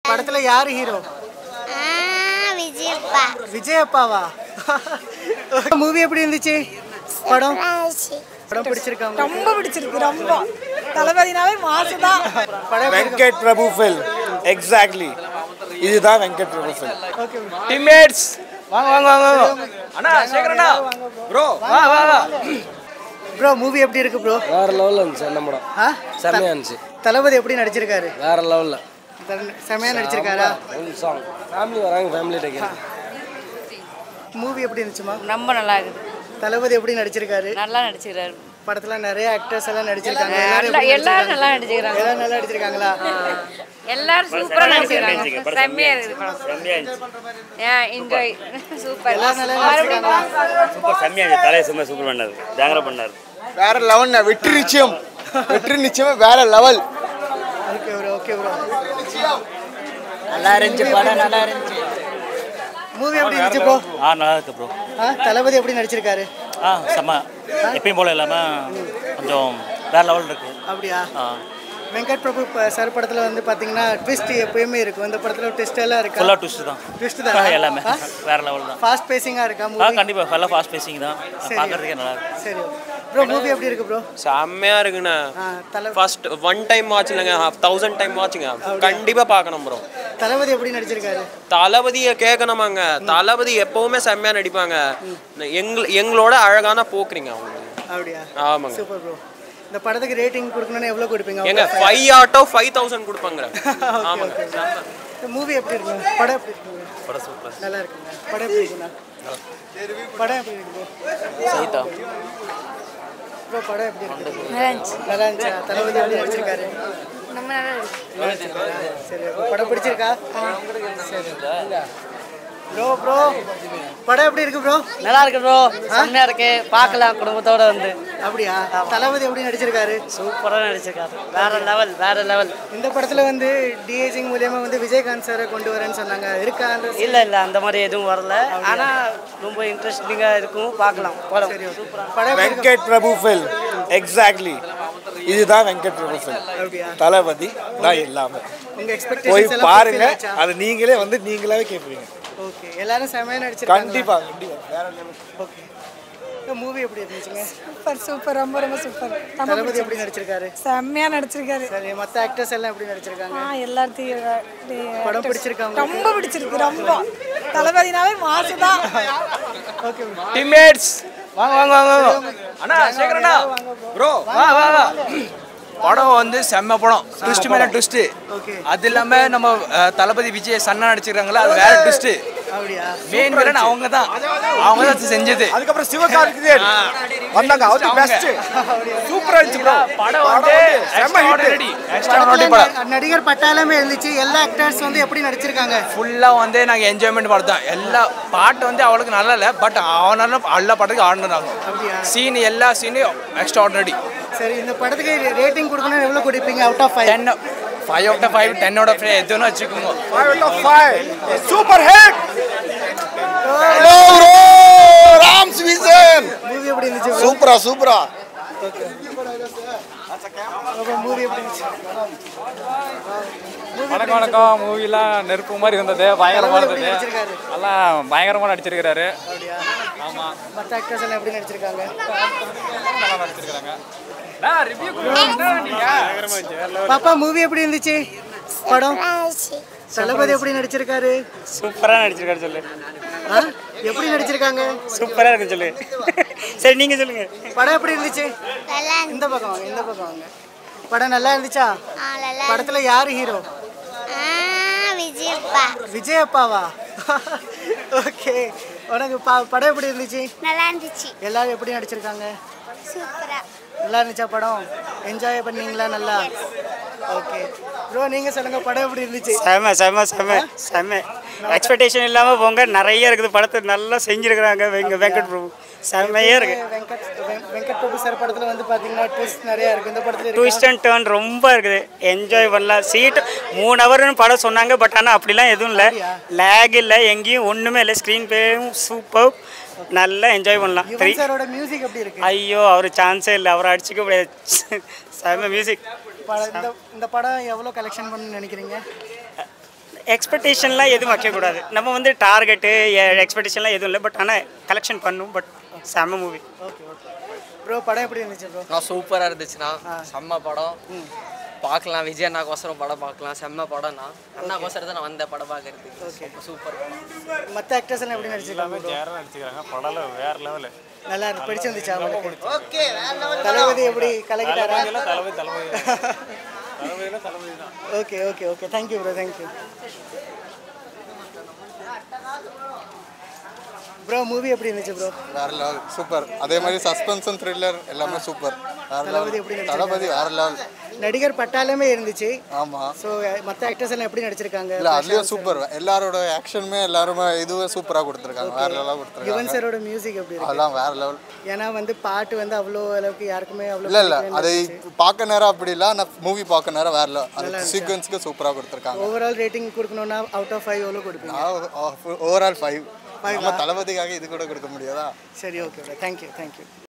படத்துல யாரு ஹீரோ ஆ, விஜயப்பா விஜய் அப்பாவா மூவி எப்படி இருந்துச்சு படம் ராசி. படம் பிடிச்சிருக்காங்க ரொம்ப பிடிச்சிருக்கு ரொம்ப தளபதினாவே மாசுதான் படம் எப்படி இருக்கு? வெங்கட் பிரபு ஃபில் எக்ஸாக்ட்லி இதுதான் Venkat Prabhu film okay teammates வாங்க வாங்க வாங்க வாங்க அண்ணா சேகரண்ணா ப்ரோ வா வா வா ப்ரோ மூவி எப்படி இருக்கு ப்ரோ வேற லெவலில் இருந்துச்சு அந்த படம் ஆ செம்மையா இருந்துச்சு தளபதி எப்படி நடிச்சிருக்காரு வேற லெவலில் தல- செமையா நடிச்சிருக்காரா சாங் ஃபேமிலி வராங்க ஃபேமிலி டேக்கர் மூவி எப்படி இருந்துச்சுமா ரொம்ப நல்லா இருக்குது தளபதி எப்படி நடிச்சிருக்காரு நல்லா நடிச்சுக்கிறாரு படத்துல நிறைய ஆக்டர்ஸ் எல்லாம் நடிச்சிருக்காங்க நல்லா- எப்படி எல்லாரும் நல்லா நடிச்சிருக்காங்க? நடிச்சுக்கிறாங்க எல்லாரும் நல்லா நடிச்சிருக்காங்களா எல்லாரும் சூப்பரா நடிச்சுக்கிறாங்க செம்மையா இருக்குது படம் ஏன் என்ஜாய் சூப்பர் எல்லாரும் நல்லா நடிச்சிருக்காங்களா சூப்பர் செம்மையா இருந்துச்சு தலையை சும்மா சூப்பர் பண்ணாரு ஜாங்கரா பண்ணாரு வேற லெவல் வெற்றி நிச்சயம் வெற்றி நிச்சயம் வேற level okay bro okay bro நல்லா இருந்துச்சு படம் நல்லா இருந்துச்சு மூவி எப்படி இருந்துச்சு ப்ரோ ஆ நல்லா இருக்கு ப்ரோ ஆ தளபதி எப்படி நடிச்சிருக்காரு ஆ செம்ம எப்பயும் போல இல்லாமல் கொஞ்சம் வேற லெவல் இருக்கு அப்படியா ஆ வெங்கட் பிரபு ப- சார் படத்துல வந்து பாத்தீங்கன்னா ட்விஸ்ட் எப்பயுமே இருக்கும் இந்த படத்துல ட்விஸ்ட் எல்லாம் இருக்கா ஃபுல்லாக ட்விஸ்ட் தான் ட்விஸ்ட் தான் எல்லாமே வேற லெவல் தான் ஃபாஸ்ட் பேசிங்கா இருக்கா ஆ மூவி கண்டிப்பாக ஃபுல்லாக ஃபாஸ்ட் பேசிங் தான் சரி. பார்க்கறதுக்கே நல்லா இருக்கு சரி ப்ரோ மூவி எப்படி இருக்கு ப்ரோ செம்மையா இருக்குண்ணே ஆ தல ஃபர்ஸ்ட் ஒன் டைம் வாட்ச் இல்லைங்க தௌசண்ட் டைம் வாட்சுங்க கண்டிப்பா பார்க்கணும் ப்ரோ தளபதி எப்படி நடிச்சிருக்காரு தளபதியை கேட்கணுமாங்க தளபதி எப்பவுமே செம்மையா நடிப்பாங்க எங்க எங்களோட அழகான போக்குறீங்க அவங்க அப்படியா ஆமாங்க சூப்பர் ப்ரோ இந்த படத்துக்கு ரேட்டிங் கொடுக்கணும்னா எவ்வளவு கொடுப்பீங்க எங்க ஃபைவ் ஆட்டோ ஃபைவ் தௌசண்ட் கொடுப்பாங்க ஆமாங்க இந்த மூவி எப்படி இருக்கு படம் எப்படி இருக்கு படம் சூப்பர் நல்லா இருக்குங்க படம் எப்படி இருக்குண்ணா படம் எப்படி இருக்கு சைதா ப்ரோ படம் எப்படி இருக்கு நல்லா இருந்துச்சு நல்லா இருந்துச்சா தளபதி எப்படி நடிச்சிருக்காரு ரொம்ப நல்லா இருக்கு நல்லா நடிச்சிருக்காரா? சரி அப்ப படம் பிடிச்சிருக்கா சரி ப்ரோ ப்ரோ படம் எப்படி இருக்கு ப்ரோ நல்லா இருக்கு ப்ரோ செம்மையா இருக்கு பார்க்கலாம் குடும்பத்தோட வந்து அப்படியா தளபதி எப்படி நடிச்சிருக்காரு சூப்பரா நடிச்சிருக்காரு வேற லெவல் வேற லெவல் இந்த படத்துல வந்து டிஏஜிங் மூலியமா வந்து விஜயகாந்த் சாரை கொண்டு வரேன்னு சொன்னாங்க இருக்கா அந்த இல்ல இல்ல அந்த மாதிரி எதுவும் வரல ஆனா ரொம்ப இன்ட்ரெஸ்டிங்கா இருக்கும் பார்க்கலாம் படம் சூப்பரா படம் எப்படி இருக்கு? வெங்கட் பிரபு ஃபில் எக்ஸாக்ட்லி இதுதான் வெங்கட் பிரபு ஃபில் அப்படியா தளபதி தான் எல்லாமே உங்க போய் எக்ஸ்பெக்டேஷன்ஸ் எல்லாம் பாருங்க fulfill ஆச்சா? அதை நீங்களே வந்து நீங்களாவே கேட்பீங்க ஓகே எல்லாரும் செமையா நடிச்சிருக்காங்க கண்டிப்பா கண்டிப்பா வேற லெவல் ஓகே இந்த மூவி எப்படி இருந்துச்சுங்க சூப்பர் சூப்பர் ரொம்ப ரொம்ப சூப்பர் ரொம்ப தளபதி எப்படி நடிச்சிருக்காரு செம்மையா நடிச்சிருக்காரு சரி மத்த ஆக்டர்ஸ் எல்லாம் எப்படி நடிச்சிருக்காங்க ஆ எல்லாத்தையும் படம் பிடிச்சிருக்கா உங்களுக்கு? ரொம்ப பிடிச்சிருக்கு ரொம்ப தளபதினாவே மாசுதான் ஓகே டீம்மேட்ஸ் வாங்க வாங்க வாங்க வாங்க அண்ணா சேகரண்ணா ப்ரோ வா வா வா படம் வந்து செம்ம படம் ட்விஸ்ட் மேல ட்விஸ்ட் ஓகே அது இல்லாம நம்ம அஹ், தளபதி விஜய் சன்னா நடிச்சிருக்காங்களா அது வேற ட்விஸ்ட் அப்படியா மெயின் வில்லன் அவங்க தான் அவங்க தான் செஞ்சது அதுக்கப்புறம் சிவகார்த்திகேயன் வந்தாங்க அவர் பெஸ்ட் சூப்பரா இருந்துச்சு bro. படம் வந்து extraordinary. extraordinary படம் ந- நடிகர் பட்டாளமே இருந்துச்சு எல்லா ஆக்டர்ஸ் வந்து எப்படி நடிச்சிருக்காங்க ஃபுல்லா வந்து நாங்க என்ஜாய்மெண்ட் பார்த்தோம் எல்லா பாட்டு வந்து அவளுக்கு நல்லா இல்லை பட் அவனால எல்லா படத்துக்கும் ஆடினாங்க அப்படியா சீன் எல்லா சீனும் எக்ஸ்ட்ராடினரி சரி இந்த படத்துக்கு ரேட்டிங் கொடுக்கணும் எவ்வளவு கொடுப்பீங்க out of five ten five out of five ten out of five எதுவும் வச்சுக்கோங்க Five out of five. Super hit. Hello bro. ராம்ஸ் விசன் மூவி எப்படி இருந்துச்சு சூப்பரா சூப்பரா மூவி எப்படி இருந்துச்சு வணக்கம் வணக்கம் மூவிலாம் நெருப்பு மாதிரி இருந்தது பயங்கரமாக தளபதி எப்படி இருந்தது நடிச்சிருக்காரு எல்லாம் பயங்கரமாக நடிச்சிருக்கிறாரு அப்படியா ஆமாம் மற்ற ஆக்டர்ஸ் எல்லாம் எப்படி நடிச்சிருக்காங்க நல்லா நடிச்சிருக்கிறாங்க ரிவ்யூ பாப்பா மூவி எப்படி இருந்துச்சு படம் ராசி. தளபதி எப்படி நடிச்சிருக்காரு சூப்பராக நடிச்சிருக்காரு சொல்லு ஆ? எப்படி நடிச்சிருக்காங்க சூப்பராக இருக்கு சொல்லு சரி நீங்கள் சொல்லுங்க படம் எப்படி இருந்துச்சு நல்லா இருந்து- இந்த பக்கம் வாங்க இந்த பக்கம் வாங்க படம் நல்லா இருந்துச்சா ஆ, நல்லா படத்துல யாரு ஹீரோ ஆ, விஜயப்பா விஜய் அப்பாவா ஓகே உனக்கு ப- படம் எப்படி இருந்துச்சு நல்லா இருந்துச்சு எல்லாரும் எப்படி நடிச்சிருக்காங்க சூப்பரா நல்லா இருந்துச்சா படம் என்ஜாய் பண்ணீங்களா நல்லா ஓகே ப்ரோ நீங்க சொல்லுங்க படம் எப்படி இருந்துச்சு செம செம செம செம எக்ஸ்பெக்டேஷன் இல்லாமல் போங்க நிறைய இருக்குது படத்தை நல்லா செஞ்சுருக்குறாங்க வெங்க வெங்கட் பிரபு செம்மையாக இருக்கு வெங்கட் வெ- வெங்கட் பிரபு சார் படத்துல வந்து பாத்தீங்கன்னா ட்விஸ்ட் நிறைய இருக்கு இந்த படத்துல இருக்கா? ட்விஸ்ட் அண்ட் டேர்ன் ரொம்ப இருக்குது என்ஜாய் பண்ணலாம் சீட் மூணு ஹவர்னு படம் சொன்னாங்க பட் ஆனால் அப்படிலாம் எதுவும் இல்லை லேக் இல்லை எங்கேயும் ஒன்றுமே இல்லை ஸ்க்ரீன் பேயும் சூப்பர் நல்லா என்ஜாய் பண்ணலாம் த்ரீ யுவன் சாரோட மியூசிக் எப்படி இருக்கு ஐயோ அவர் சான்ஸே இல்லை அவரை அடிச்சுக்க முடியாது செம்ம மியூசிக் படம் இந்த இந்த படம் எவ்வளோ கலெக்ஷன் பண்ணணும்னு நினைக்கிறீங்க எக்ஸ்பெக்டேஷன்லாம் எதுவும் வைக்கக்கூடாது நம்ம வந்து டார்கெட்டு எக்ஸ்பெக்டேஷன்லாம் எதுவும் இல்லை பட் ஆனால் கலெக்ஷன் பண்ணும் பட் செம்ம மூவி ஓகே ஓகே ப்ரோ படம் எப்படி இருந்துச்சு ப்ரோ நான் சூப்பராக இருந்துச்சுண்ணா செம்ம படம் பார்க்கலாம் விஜய் அண்ணாக்கோசரம் படம் பார்க்கலாம் செம்ம படம்ண்ணா அண்ணாக்கோசரம் தான் நான் வந்த படம் பார்க்கறதுக்கு சூப்பர் மற்ற ஆக்டர்ஸ் எல்லாம் எப்படி நடிச்சிருக்காங்க bro? நடிச்சுக்கிறாங்க படம் வேற லெவலு நல்லா இருக்கு பிடிச்சிருந்துச்சா உங்களுக்கு தளபதி எப்படி கலக்கிட்டாரா தளபதி தளபதி தளபதியில் தளபதி தான் okay okay okay thank you bro thank you bro movie எப்படி இருந்துச்சு ப்ரோ வேற லெவல் சூப்பர் அதே மாதிரி சஸ்பென்ஷன் த்ரில்லர் எல்லாமே சூப்பர் வேற தளபதி level. எப்படி தளபதி வேற லெவல் நடிகர் பட்டாலுமே இருந்துச்சு ஆமா ஸோ மற்ற ஆக்டர்ஸ் எல்லாம் எப்படி நடிச்சிருக்காங்க இல்ல அதுலயும் சூப்பர் எல்லாரோட ஆக்ஷனுமே எல்லாருமே இதுவே சூப்பரா கொடுத்துருக்காங்க வேற லெவலா யுவன் கொடுத்துருக்காங்க சாரோட மியூசிக் எப்படி இருக்கு அதெல்லாம் வேற லெவல் ஏன்னா வந்து பாட்டு வந்து அவ்வளோ அளவுக்கு யாருக்குமே அவ்வளோ இல்ல இல்ல பிடிக்கலன்னு அதை இருந்துச்சு. பார்க்க நேரம் அப்படி இல்ல ஆனா மூவி பார்க்க நேரம் வேற level. அந்த சீக்வன்ஸ்க்கு சூப்பரா கொடுத்துருக்காங்க ஓவரால் ரேட்டிங் கொடுக்கணும்னா அவுட் ஆஃப் ஃபைவ் எவ்வளோ கொடுப்பீங்க ஓவரால் ஃபைவ் நம்ம தளபதிக்காக இது கூட கொடுக்க முடியாதா சரி ஓகே தேங்க்யூ தேங்க்யூ